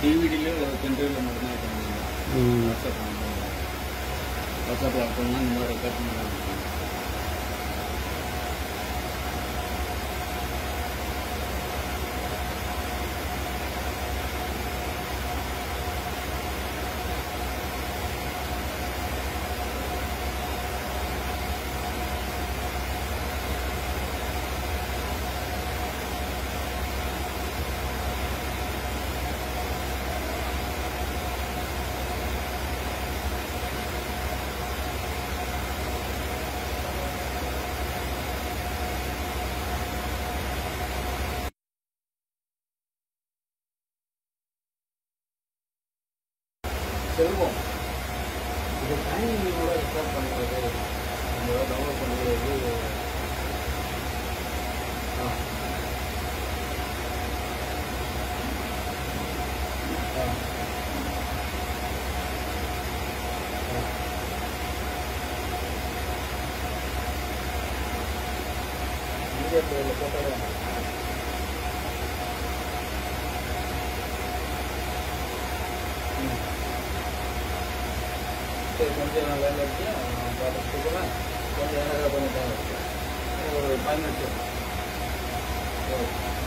டிவிடியில் ஒரு பென்ட்ரைவில் மட்டும்தான் பண்ணுவாங்க ம் வாட்ஸ்அப் பண்ணுவாங்க வாட்ஸ்அப்பில் அக்கௌண்ட்லாம் இந்த மாதிரி ரெக்கார்ட் பண்ணுவாங்க செல்வம் இது டைமிங்கோட ரெக்கார்ட் பண்ணுறது நம்மளோட டவுன்லோட் பண்ணுறது ஆ ஆ ஆ. இந்தியா பேரில் போட்டால் ம் சரி கொஞ்சம் நான் வேலை இருக்கு நான் பார்த்துட்டு இருக்கிறேன் கொஞ்சம் எனக்கு கொஞ்சம் டைம் இருக்கு ஒரு ஃபைவ் மினிட்ஸ்